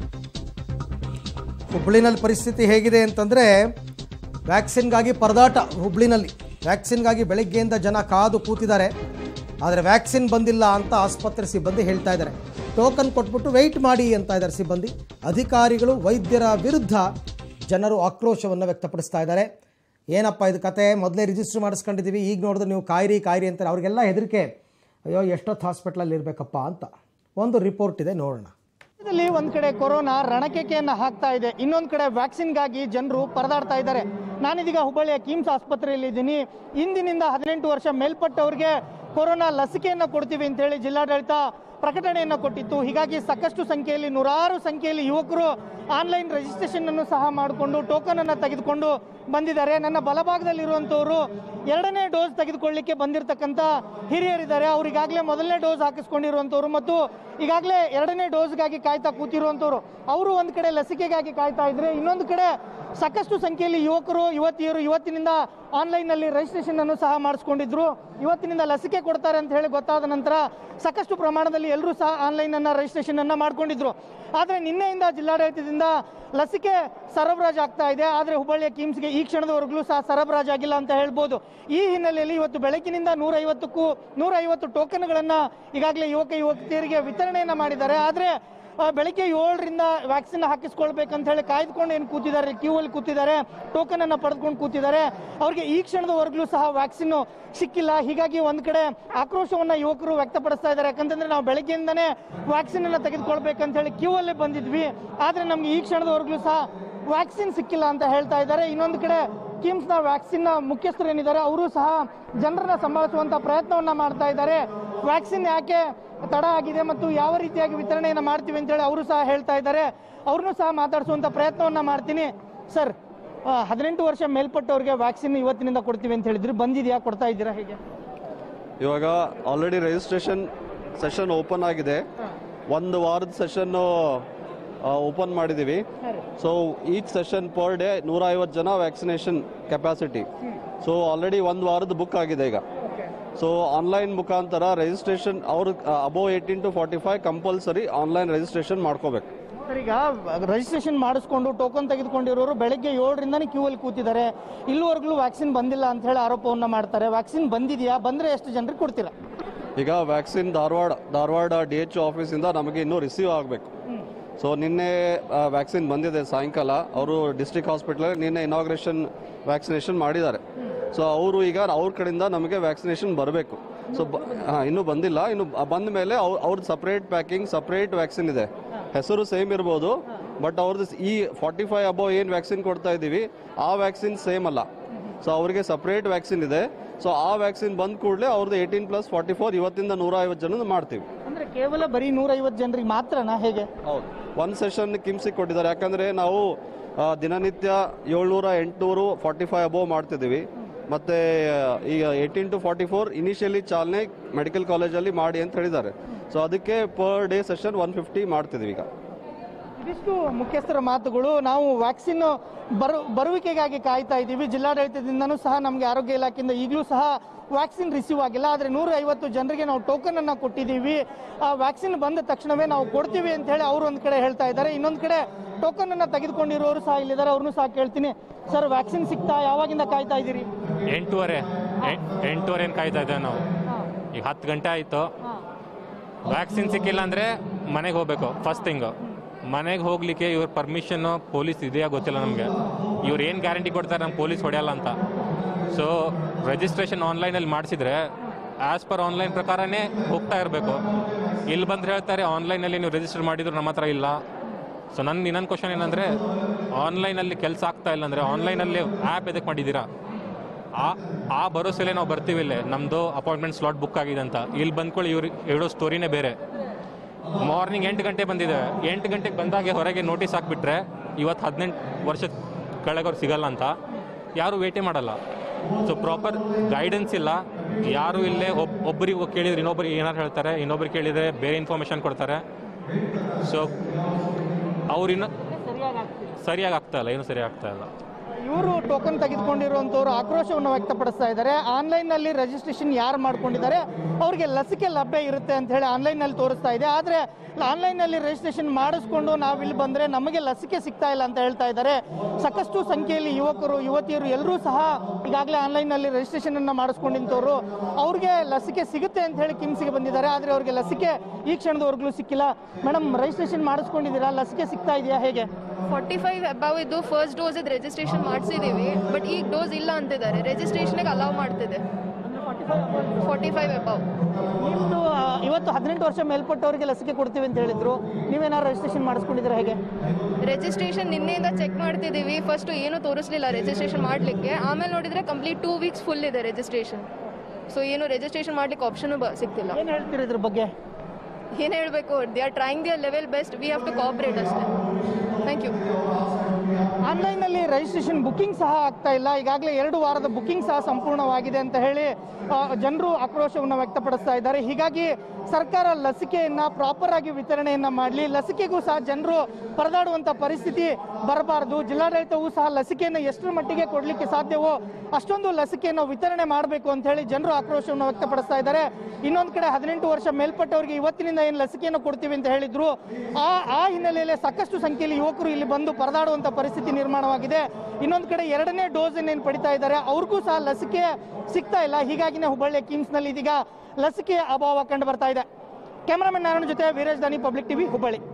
ಹುಬ್ಳಿನಲ್ಲಿ ಪರಿಸ್ಥಿತಿ ಹೇಗಿದೆ ಅಂತಂದರೆ ವ್ಯಾಕ್ಸಿನ್ಗಾಗಿ ಪರದಾಟ ಹುಬ್ಳಿನಲ್ಲಿ ವ್ಯಾಕ್ಸಿನ್ಗಾಗಿ ಬೆಳಗ್ಗೆಯಿಂದ ಜನ ಕಾದು ಕೂತಿದ್ದಾರೆ ಆದರೆ ವ್ಯಾಕ್ಸಿನ್ ಬಂದಿಲ್ಲ ಅಂತ ಆಸ್ಪತ್ರೆ ಸಿಬ್ಬಂದಿ ಹೇಳ್ತಾ ಇದ್ದಾರೆ ಟೋಕನ್ ಕೊಟ್ಬಿಟ್ಟು ವೆಯ್ಟ್ ಮಾಡಿ ಅಂತ ಇದ್ದಾರೆ ಸಿಬ್ಬಂದಿ ಅಧಿಕಾರಿಗಳು ವೈದ್ಯರ ವಿರುದ್ಧ ಜನರು ಆಕ್ರೋಶವನ್ನು ವ್ಯಕ್ತಪಡಿಸ್ತಾ ಇದ್ದಾರೆ ಏನಪ್ಪ ಇದು ಕತೆ ಮೊದಲೇ ರಿಜಿಸ್ಟರ್ ಮಾಡಿಸ್ಕೊಂಡಿದ್ದೀವಿ ಈಗ ನೋಡಿದ್ರೆ ನೀವು ಕಾಯಿರಿ ಕಾಯಿರಿ ಅಂತಾರೆ ಅವ್ರಿಗೆಲ್ಲ ಹೆದರಿಕೆ ಅಯ್ಯೋ ಎಷ್ಟೊತ್ತು ಹಾಸ್ಪಿಟ್ಲಲ್ಲಿ ಇರಬೇಕಪ್ಪ ಅಂತ ಒಂದು ರಿಪೋರ್ಟ್ ಇದೆ ನೋಡೋಣ ರಾಜ್ಯದಲ್ಲಿ ಒಂದ್ ಕಡೆ ಕೊರೋನಾ ರಣಕೆಕೆಯನ್ನ ಹಾಕ್ತಾ ಇದೆ ಇನ್ನೊಂದ್ ಕಡೆ ವ್ಯಾಕ್ಸಿನ್ಗಾಗಿ ಜನರು ಪರದಾಡ್ತಾ ಇದ್ದಾರೆ ನಾನಿದೀಗ ಹುಬ್ಬಳ್ಳಿಯ ಕಿಮ್ಸ್ ಆಸ್ಪತ್ರೆಯಲ್ಲಿ ಇದ್ದೀನಿ ಇಂದಿನಿಂದ ಹದಿನೆಂಟು ವರ್ಷ ಮೇಲ್ಪಟ್ಟವರಿಗೆ ಕೊರೋನಾ ಲಸಿಕೆಯನ್ನು ಕೊಡ್ತೀವಿ ಅಂತ ಹೇಳಿ ಜಿಲ್ಲಾಡಳಿತ ಪ್ರಕಟಣೆಯನ್ನು ಕೊಟ್ಟಿತ್ತು ಹೀಗಾಗಿ ಸಾಕಷ್ಟು ಸಂಖ್ಯೆಯಲ್ಲಿ ನೂರಾರು ಸಂಖ್ಯೆಯಲ್ಲಿ ಯುವಕರು ಆನ್ಲೈನ್ ರಿಜಿಸ್ಟ್ರೇಷನ್ ಅನ್ನು ಸಹ ಮಾಡಿಕೊಂಡು ಟೋಕನ್ ಅನ್ನು ತೆಗೆದುಕೊಂಡು ಬಂದಿದ್ದಾರೆ ನನ್ನ ಬಲಭಾಗದಲ್ಲಿರುವಂತವರು ಎರಡನೇ ಡೋಸ್ ತೆಗೆದುಕೊಳ್ಳಿಕ್ಕೆ ಬಂದಿರತಕ್ಕಂತ ಹಿರಿಯರಿದ್ದಾರೆ ಅವ್ರು ಈಗಾಗಲೇ ಮೊದಲನೇ ಡೋಸ್ ಹಾಕಿಸ್ಕೊಂಡಿರುವಂತವ್ರು ಮತ್ತು ಈಗಾಗಲೇ ಎರಡನೇ ಡೋಸ್ಗಾಗಿ ಕಾಯ್ತಾ ಕೂತಿರುವಂತವ್ರು ಅವರು ಒಂದ್ ಕಡೆ ಲಸಿಕೆಗಾಗಿ ಕಾಯ್ತಾ ಇದ್ರೆ ಇನ್ನೊಂದು ಕಡೆ ಸಾಕಷ್ಟು ಸಂಖ್ಯೆಯಲ್ಲಿ ಯುವಕರು ಯುವತಿಯರು ಇವತ್ತಿನಿಂದ ಆನ್ಲೈನ್ ನಲ್ಲಿ ರಿಜಿಸ್ಟ್ರೇಷನ್ ಅನ್ನು ಸಹ ಮಾಡಿಸ್ಕೊಂಡಿದ್ರು ಇವತ್ತಿನಿಂದ ಲಸಿಕೆ ಕೊಡ್ತಾರೆ ಅಂತ ಹೇಳಿ ಗೊತ್ತಾದ ನಂತರ ಸಾಕಷ್ಟು ಪ್ರಮಾಣದಲ್ಲಿ ಎಲ್ಲರೂ ಸಹ ಆನ್ಲೈನ್ ಅನ್ನ ರಿಜಿಸ್ಟ್ರೇಷನ್ ಅನ್ನ ಮಾಡ್ಕೊಂಡಿದ್ರು ಆದ್ರೆ ನಿನ್ನೆಯಿಂದ ಜಿಲ್ಲಾಡಳಿತದಿಂದ ಲಸಿಕೆ ಸರಬರಾಜು ಆಗ್ತಾ ಇದೆ ಆದ್ರೆ ಹುಬ್ಬಳ್ಳಿಯ ಕಿಮ್ಸ್ಗೆ ಈ ಕ್ಷಣದವರೆಗೂ ಸಹ ಸರಬರಾಜು ಆಗಿಲ್ಲ ಅಂತ ಹೇಳ್ಬೋದು ಈ ಹಿನ್ನೆಲೆಯಲ್ಲಿ ಇವತ್ತು ಬೆಳಕಿನಿಂದ ನೂರ ಐವತ್ತಕ್ಕೂ ನೂರ ಐವತ್ತು ಟೋಕನ್ಗಳನ್ನ ಈಗಾಗಲೇ ಯುವಕ ಯುವತಿಯರಿಗೆ ವಿತರಣೆಯನ್ನ ಮಾಡಿದ್ದಾರೆ ಆದ್ರೆ ಆ, ಬೆಳಿಗ್ಗೆ ಏಳರಿಂದ ವ್ಯಾಕ್ಸಿನ್ ಹಾಕಿಸ್ಕೊಳ್ಬೇಕಂತ ಹೇಳಿ ಕಾಯ್ದುಕೊಂಡು ಏನು ಕೂತಿದ್ದಾರೆ ಕ್ಯೂ ಅಲ್ಲಿ ಕೂತಿದ್ದಾರೆ ಟೋಕನ್ ಅನ್ನ ಪಡೆದುಕೊಂಡು ಕೂತಿದ್ದಾರೆ ಅವ್ರಿಗೆ ಈ ಕ್ಷಣದವರೆಗೂ ಸಹ ವ್ಯಾಕ್ಸಿನ್ ಸಿಕ್ಕಿಲ್ಲ ಹೀಗಾಗಿ ಒಂದ್ ಕಡೆ ಆಕ್ರೋಶವನ್ನ ಯುವಕರು ವ್ಯಕ್ತಪಡಿಸ್ತಾ ಇದ್ದಾರೆ ಯಾಕಂತಂದ್ರೆ ನಾವು ಬೆಳಗ್ಗೆಯಿಂದನೇ ವ್ಯಾಕ್ಸಿನ್ ಅನ್ನ ತೆಗೆದುಕೊಳ್ಬೇಕಂತ ಹೇಳಿ ಕ್ಯೂ ಅಲ್ಲೇ ಬಂದಿದ್ವಿ ಆದ್ರೆ ನಮ್ಗೆ ಈ ಕ್ಷಣದವರೆಗೂ ಸಹ ವ್ಯಾಕ್ಸಿನ್ ಸಿಕ್ಕಿಲ್ಲ ಅಂತ ಹೇಳ್ತಾ ಇದ್ದಾರೆ ಇನ್ನೊಂದು ಕಡೆ ಕಿಮ್ಸ್ ನ ವ್ಯಾಕ್ಸಿನ್ ನ ಮುಖ್ಯಸ್ಥರು ಏನಿದ್ದಾರೆ ಅವರು ಸಹ ಜನರನ್ನ ಸಂಭಾಳಿಸುವಂತ ಪ್ರಯತ್ನವನ್ನ ಮಾಡ್ತಾ ಇದ್ದಾರೆ ವ್ಯಾಕ್ಸಿನ್ ಯಾಕೆ ತಡ ಆಗಿದೆ ಮತ್ತು ಯಾವ ರೀತಿಯಾಗಿ ವಿತರಣೆಯನ್ನ ಮಾಡ್ತೀವಿ ಅಂತ ಹೇಳಿ ಅವರು ಸಹ ಹೇಳ್ತಾ ಇದ್ದಾರೆ ಅವ್ರನ್ನೂ ಸಹ ಮಾತಾಡಿಸುವಂತ ಪ್ರಯತ್ನವನ್ನ ಮಾಡ್ತೀನಿ ಸರ್ ಹದಿನೆಂಟು ವರ್ಷ ಮೇಲ್ಪಟ್ಟವ್ರಿಗೆ ವ್ಯಾಕ್ಸಿನ್ ಇವತ್ತಿನಿಂದ ಕೊಡ್ತೀವಿ ಅಂತ ಹೇಳಿದ್ರು ಬಂದಿದ್ಯಾ ಕೊಡ್ತಾ ಇದ್ದೀರಾ ಹೇಗೆ ಇವಾಗ ಆಲ್ರೆಡಿ ರಿಜಿಸ್ಟ್ರೇಷನ್ ಸೆಷನ್ ಓಪನ್ ಆಗಿದೆ ಒಂದು ವಾರದ ಸೆಷನ್ ಓಪನ್ ಮಾಡಿದ್ದೀವಿ so each session per day ನೂರ ಐವತ್ತು ಜನ ವ್ಯಾಕ್ಸಿನೇಷನ್ ಕೆಪಾಸಿಟಿ ಸೊ ಆಲ್ರೆಡಿ ಒಂದು ವಾರದ ಬುಕ್ ಆಗಿದೆ ಈಗ ಸೊ ಆನ್ಲೈನ್ ಮುಖಾಂತರ ರಿಜಿಸ್ಟ್ರೇಷನ್ ಅವ್ರು above eighteen to forty five compulsory online registration ಮಾಡ್ಕೋಬೇಕು ಸರ್ ಈಗ ರಿಜಿಸ್ಟ್ರೇಷನ್ ಮಾಡಿಸ್ಕೊಂಡು ಟೋಕನ್ ತೆಗೆದುಕೊಂಡಿರೋರು ಬೆಳಗ್ಗೆ ಏಳರಿಂದನೇ ಕ್ಯೂ ಅಲ್ಲಿ ಕೂತಿದ್ದಾರೆ ಇಲ್ಲಿವರೆಗೂ ವ್ಯಾಕ್ಸಿನ್ ಬಂದಿಲ್ಲ ಅಂತ ಹೇಳಿ ಆರೋಪವನ್ನ ಮಾಡ್ತಾರೆ ವ್ಯಾಕ್ಸಿನ್ ಬಂದಿದೆಯಾ ಬಂದ್ರೆ ಎಷ್ಟು ಜನರಿಗೆ ಕೊಡ್ತೀರಾ ಈಗ vaccine Dharwad Dharwad D H ಆಫೀಸಿಂದ ನಮಗೆ ಇನ್ನೂ ರಿಸೀವ್ ಆಗಬೇಕು ಸೊ ನಿನ್ನೆ ವ್ಯಾಕ್ಸಿನ್ ಬಂದಿದೆ ಸಾಯಂಕಾಲ ಅವರು ಡಿಸ್ಟ್ರಿಕ್ಟ್ ಹಾಸ್ಪಿಟಲ್ ನಿನ್ನೆ ಇನಾಗ್ರೇಷನ್ ವ್ಯಾಕ್ಸಿನೇಷನ್ ಮಾಡಿದ್ದಾರೆ ಸೊ ಅವರು ಈಗ ಅವ್ರ ಕಡೆಯಿಂದ ನಮಗೆ ವ್ಯಾಕ್ಸಿನೇಷನ್ ಬರಬೇಕು ಸೊ ಇನ್ನೂ ಬಂದಿಲ್ಲ ಇನ್ನು ಬಂದ ಮೇಲೆ ಅವ್ರದ್ದು ಸಪ್ರೇಟ್ ಪ್ಯಾಕಿಂಗ್ ಸಪ್ರೇಟ್ ವ್ಯಾಕ್ಸಿನ್ ಇದೆ ಹೆಸರು ಸೇಮ್ ಇರ್ಬೋದು ಬಟ್ ಅವ್ರದ್ದು ಈ ಫಾರ್ಟಿ ಫೈವ್ ಅಬೋ ಏನು ವ್ಯಾಕ್ಸಿನ್ ಕೊಡ್ತಾ ಇದ್ದೀವಿ ಆ ವ್ಯಾಕ್ಸಿನ್ ಸೇಮ್ ಅಲ್ಲ ಸೊ ಅವರಿಗೆ ಸಪ್ರೇಟ್ ವ್ಯಾಕ್ಸಿನ್ ಇದೆ ಸೊ ಆ ವ್ಯಾಕ್ಸಿನ್ ಬಂದ ಕೂಡಲೇ ಅವ್ರದ್ದು ಏಯ್ಟೀನ್ ಪ್ಲಸ್ ಫಾರ್ಟಿ ಫೋರ್ ಇವತ್ತಿಂದ ನೂರ ಐವತ್ತು ಜನ ಮಾಡ್ತೀವಿ ಅಂದ್ರೆ ಕೇವಲ ಬರೀ ನೂರ ಐವತ್ತು ಜನರಿಗೆ ಮಾತ್ರನಾ ಹೇಗೆ ಹೌದು ಒಂದು ಸೆಷನ್ ಕಿಮ್ಸಿಗೆ ಕೊಟ್ಟಿದ್ದಾರೆ ಯಾಕಂದ್ರೆ ನಾವು ಆ, ದಿನನಿತ್ಯ ಏಳ್ನೂರ ಎಂಟುನೂರು ಫಾರ್ಟಿ ಫೈವ್ ಅಬೋವ್ ಮಾಡ್ತಿದ್ದೀವಿ ಮತ್ತೆ ಆ, ಈಗ eighteen to forty four initially ಚಾಲನೆ ಮೆಡಿಕಲ್ ಕಾಲೇಜಲ್ಲಿ ಮಾಡಿ ಅಂತ ಹೇಳಿದ್ದಾರೆ ಸೊ ಅದಕ್ಕೆ per day session one fifty ಮಾಡ್ತಿದ್ದೀವಿ ಈಗ ಇದಿಷ್ಟು ಮುಖ್ಯಸ್ಥರ ಮಾತುಗಳು ನಾವು ವ್ಯಾಕ್ಸಿನ್ ಬರು ಬರುವಿಕೆಗಾಗಿ ಕಾಯ್ತಾ ಇದ್ದೀವಿ ಜಿಲ್ಲಾಡಳಿತದಿಂದನೂ ಸಹ ನಮಗೆ ಆರೋಗ್ಯ ಇಲಾಖೆಯಿಂದ ಈಗಲೂ ಸಹ ವ್ಯಾಕ್ಸಿನ್ ರಿಸೀವ್ ಆಗಿಲ್ಲ ಆದರೆ ನೂರ ಐವತ್ತು ಜನರಿಗೆ ನಾವು ಟೋಕನ್ ಅನ್ನ ಕೊಟ್ಟಿದ್ದೀವಿ ಆ ವ್ಯಾಕ್ಸಿನ್ ಬಂದ ತಕ್ಷಣವೇ ನಾವು ಕೊಡ್ತೀವಿ ಅಂತ ಹೇಳಿ ಅವರು ಒಂದ್ ಕಡೆ ಹೇಳ್ತಾ ಇದ್ದಾರೆ ಇನ್ನೊಂದ್ ಕಡೆ ಟೋಕನ್ ಅನ್ನ ತೆಗೆದುಕೊಂಡಿರೋರು ಸಹ ಇಲ್ಲಿದ್ದಾರೆ ಅವ್ರನ್ನೂ ಸಹ ಕೇಳ್ತೀನಿ ಸರ್ ವ್ಯಾಕ್ಸಿನ್ ಸಿಗ್ತಾ ಯಾವಾಗಿಂದ ಕಾಯ್ತಾ ಇದ್ದೀರಿ ಎಂಟೂವರೆ ಎಂ- ಎಂಟೂವರೆನ ಕಾಯ್ತಾ ಇದ್ದೇವೆ ನಾವು ಈಗ ಹತ್ತು ಗಂಟೆ ಆಯಿತು ವ್ಯಾಕ್ಸಿನ್ ಸಿಕ್ಕಿಲ್ಲ ಅಂದರೆ ಮನೆಗೆ ಹೋಗ್ಬೇಕು ಫಸ್ಟ್ ಥಿಂಗು ಮನೆಗೆ ಹೋಗ್ಲಿಕ್ಕೆ ಇವ್ರ ಪರ್ಮಿಷನ್ನು ಪೊಲೀಸ್ ಇದೆಯಾ ಗೊತ್ತಿಲ್ಲ ನಮಗೆ ಇವ್ರು ಏನು ಗ್ಯಾರಂಟಿ ಕೊಡ್ತಾರೆ ನಮ್ಗೆ ಪೊಲೀಸ್ ಹೊಡೆಯಲ್ಲ ಅಂತ ಸೊ ರಿಜಿಸ್ಟ್ರೇಷನ್ ಆನ್ಲೈನಲ್ಲಿ ಮಾಡಿಸಿದ್ರೆ ಆ್ಯಸ್ ಪರ್ ಆನ್ಲೈನ್ ಪ್ರಕಾರನೇ ಹೋಗ್ತಾ ಇರಬೇಕು ಇಲ್ಲಿ ಬಂದ್ರೆ ಹೇಳ್ತಾರೆ ಆನ್ಲೈನಲ್ಲಿ ನೀವು ರಿಜಿಸ್ಟರ್ ಮಾಡಿದ್ರು ನಮ್ಮ ಹತ್ರ ಇಲ್ಲ ಸೊ ನನ್ನ ಇನ್ನೊಂದು ಕ್ವಶನ್ ಏನಂದರೆ ಆನ್ಲೈನಲ್ಲಿ ಕೆಲಸ ಆಗ್ತಾ ಇಲ್ಲ ಅಂದರೆ ಆನ್ಲೈನಲ್ಲಿ ಆ್ಯಪ್ ಎದಕ್ಕೆ ಮಾಡಿದ್ದೀರಾ ಆ ಆ ಭರೋಸೆಲೆ ನಾವು ಬರ್ತೀವಿ ಇಲ್ಲೇ ನಮ್ಮದು ಅಪಾಯಿಂಟ್ಮೆಂಟ್ ಸ್ಲಾಟ್ ಬುಕ್ ಆಗಿದೆ ಅಂತ ಇಲ್ಲಿ ಬಂದ್ಕೊಳ್ಳಿ ಇವ್ರು ಹೇಳೋ ಸ್ಟೋರಿನೇ ಬೇರೆ ಮಾರ್ನಿಂಗ್ ಎಂಟು ಗಂಟೆ ಬಂದಿದೆ ಎಂಟು ಗಂಟೆಗೆ ಬಂದಾಗೆ ಹೊರಗೆ ನೋಟಿಸ್ ಹಾಕ್ಬಿಟ್ರೆ ಇವತ್ತು ಹದಿನೆಂಟು ವರ್ಷದ ಕೆಳಗವ್ರು ಸಿಗಲ್ಲ ಅಂತ ಯಾರು ವೇಟೇ ಮಾಡಲ್ಲ ಸೊ ಪ್ರಾಪರ್ ಗೈಡೆನ್ಸ್ ಇಲ್ಲ ಯಾರು ಇಲ್ಲೇ ಒಬ್ ಒಬ್ಬರಿಗೆ ಕೇಳಿದ್ರೆ ಇನ್ನೊಬ್ರಿಗೆ ಏನಾರು ಹೇಳ್ತಾರೆ ಇನ್ನೊಬ್ರಿಗೆ ಕೇಳಿದರೆ ಬೇರೆ ಇನ್ಫಾರ್ಮೇಷನ್ ಕೊಡ್ತಾರೆ ಸೊ ಅವ್ರು ಇನ್ನೂ ಸರಿಯಾಗಿ ಆಗ್ತಾ ಇಲ್ಲ ಏನು ಸರಿ ಆಗ್ತಾ ಇಲ್ಲ ಇವರು ಟೋಕನ್ ತೆಗೆದುಕೊಂಡಿರುವಂತವರು ಆಕ್ರೋಶವನ್ನು ವ್ಯಕ್ತಪಡಿಸ್ತಾ ಇದ್ದಾರೆ ಆನ್ಲೈನ್ ನಲ್ಲಿ ರಿಜಿಸ್ಟ್ರೇಷನ್ ಯಾರು ಮಾಡ್ಕೊಂಡಿದ್ದಾರೆ ಅವರಿಗೆ ಲಸಿಕೆ ಲಭ್ಯ ಇರುತ್ತೆ ಅಂತ ಹೇಳಿ ಆನ್ಲೈನ್ ನಲ್ಲಿ ತೋರಿಸ್ತಾ ಇದೆ ಆದ್ರೆ ಆನ್ಲೈನ್ ನಲ್ಲಿ ರಿಜಿಸ್ಟ್ರೇಷನ್ ಮಾಡಿಸ್ಕೊಂಡು ನಾವು ಇಲ್ಲಿ ಬಂದ್ರೆ ನಮಗೆ ಲಸಿಕೆ ಸಿಗ್ತಾ ಇಲ್ಲ ಅಂತ ಹೇಳ್ತಾ ಇದ್ದಾರೆ ಸಾಕಷ್ಟು ಸಂಖ್ಯೆಯಲ್ಲಿ ಯುವಕರು ಯುವತಿಯರು ಎಲ್ಲರೂ ಸಹ ಈಗಾಗಲೇ ಆನ್ಲೈನ್ ನಲ್ಲಿ ರಿಜಿಸ್ಟ್ರೇಷನ್ ಅನ್ನ ಮಾಡಿಸ್ಕೊಂಡಿದ್ದವರು ಅವ್ರಿಗೆ ಲಸಿಕೆ ಸಿಗುತ್ತೆ ಅಂತ ಹೇಳಿ ಕಿಮ್ಸ್ಗೆ ಬಂದಿದ್ದಾರೆ ಆದ್ರೆ ಅವ್ರಿಗೆ ಲಸಿಕೆ ಈ ಕ್ಷಣದವರೆಗೂ ಸಿಕ್ಕಿಲ್ಲ ಮೇಡಮ್ ರಿಜಿಸ್ಟ್ರೇಷನ್ ಮಾಡಿಸ್ಕೊಂಡಿದ್ದೀರಾ ಲಸಿಕೆ ಸಿಗ್ತಾ ಇದೆಯಾ ಹೇಗೆ ಫಾರ್ಟಿ ಫೈವ್ ಅಬಾವ್ ಇದ್ದು ಫಸ್ಟ್ ಡೋಸ್ ಇದು ರಿಜಿಸ್ಟ್ರೇಷನ್ ಮಾಡಿಸಿದ್ದೀವಿ ಬಟ್ ಈಗ ಡೋಸ್ ಇಲ್ಲ ಅಂತಿದ್ದಾರೆ ರಿಜಿಸ್ಟ್ರೇಷನ್ಗೆ ಅಲೌ ಮಾಡ್ತಿದೆ ಫಾರ್ಟಿ ಫೈವ್ ಅಬಾವ್ ನಿಮ್ದು ಆ, ಇವತ್ತು ಹದಿನೆಂಟು ವರ್ಷ ಮೇಲ್ಪಟ್ಟವರಿಗೆ ಲಸಿಕೆ ಕೊಡ್ತೀವಿ ಅಂತ ಹೇಳಿದ್ರು ನೀವೇನಾದ್ರು ರಿಜಿಸ್ಟ್ರೇಷನ್ ಮಾಡಿಸ್ಕೊಂಡಿದ್ದೀರಾ ಹೇಗೆ ರಿಜಿಸ್ಟ್ರೇಷನ್ ನಿನ್ನೆಯಿಂದ ಚೆಕ್ ಮಾಡ್ತಿದ್ದೀವಿ ಫಸ್ಟ್ ಏನು ತೋರಿಸ್ಲಿಲ್ಲ ರಿಜಿಸ್ಟ್ರೇಷನ್ ಮಾಡಲಿಕ್ಕೆ ಆಮೇಲೆ ನೋಡಿದ್ರೆ ಕಂಪ್ಲೀಟ್ ಟೂ ವೀಕ್ಸ್ ಫುಲ್ ಇದೆ ರಿಜಿಸ್ಟ್ರೇಷನ್ ಸೊ ಏನು ರಿಜಿಸ್ಟ್ರೇಷನ್ ಮಾಡ್ಲಿಕ್ಕೆ ಆಪ್ಷನ್ ಸಿಗ್ತಿಲ್ಲ ಏನು ಹೇಳ್ತೀರಿ ಇದ್ರ ಬಗ್ಗೆ ಏನು ಹೇಳಬೇಕು they are trying their level best we have to cooperate ಅಷ್ಟೇ ಥ್ಯಾಂಕ್ ಯು ಆನ್ಲೈನ್ನಲ್ಲಿ ರಿಜಿಸ್ಟ್ರೇಷನ್ ಬುಕಿಂಗ್ ಸಹ ಆಗ್ತಾ ಇಲ್ಲ ಈಗಾಗಲೇ ಎರಡು ವಾರದ ಬುಕಿಂಗ್ ಸಹ ಸಂಪೂರ್ಣವಾಗಿದೆ ಅಂತ ಹೇಳಿ ಜನರು ಆಕ್ರೋಶವನ್ನು ವ್ಯಕ್ತಪಡಿಸ್ತಾ ಇದ್ದಾರೆ ಹೀಗಾಗಿ ಸರ್ಕಾರ ಲಸಿಕೆಯನ್ನ ಪ್ರಾಪರ್ ಆಗಿ ವಿತರಣೆಯನ್ನ ಮಾಡಲಿ ಲಸಿಕೆಗೂ ಸಹ ಜನರು ಪರದಾಡುವಂತ ಪರಿಸ್ಥಿತಿ ಬರಬಾರದು ಜಿಲ್ಲಾಡಳಿತವೂ ಸಹ ಲಸಿಕೆಯನ್ನು ಎಷ್ಟರ ಮಟ್ಟಿಗೆ ಕೊಡಲಿಕ್ಕೆ ಸಾಧ್ಯವೋ ಅಷ್ಟೊಂದು ಲಸಿಕೆಯನ್ನು ವಿತರಣೆ ಮಾಡಬೇಕು ಅಂತ ಹೇಳಿ ಜನರು ಆಕ್ರೋಶವನ್ನು ವ್ಯಕ್ತಪಡಿಸ್ತಾ ಇದ್ದಾರೆ ಇನ್ನೊಂದು ಕಡೆ ಹದಿನೆಂಟು ವರ್ಷ ಮೇಲ್ಪಟ್ಟವರಿಗೆ ಇವತ್ತಿನಿಂದ ಏನು ಲಸಿಕೆಯನ್ನು ಕೊಡ್ತೀವಿ ಅಂತ ಹೇಳಿದ್ರು ಆ ಆ ಹಿನ್ನೆಲೆಯಲ್ಲಿ ಸಾಕಷ್ಟು ಸಂಖ್ಯೆಯಲ್ಲಿ ಯುವಕರು ಇಲ್ಲಿ ಬಂದು ಪರದಾಡುವಂತ ಪರಿಸ್ಥಿತಿ ನಿರ್ಮಾಣವಾಗಿದೆ ಇನ್ನೊಂದು ಕಡೆ ಎರಡನೇ ಡೋಸ್ ಏನು ಪಡಿತಾ ಇದ್ದಾರೆ ಅವ್ರಿಗೂ ಸಹ ಲಸಿಕೆ ಸಿಗ್ತಾ ಇಲ್ಲ ಹೀಗಾಗಿನೇ ಹುಬ್ಬಳ್ಳಿಯ ಕಿಮ್ಸ್ನಲ್ಲಿ ಇದೀಗ ಲಸಿಕೆಯ ಅಭಾವ ಕಂಡು ಬರ್ತಾ ಇದೆ ಕ್ಯಾಮರಾಮನ್ ನಾರಾಯಣ ಜೊತೆ ವೀರೇಶ್ ದಾನಿ ಪಬ್ಲಿಕ್ ಟಿವಿ ಹುಬ್ಬಳ್ಳಿ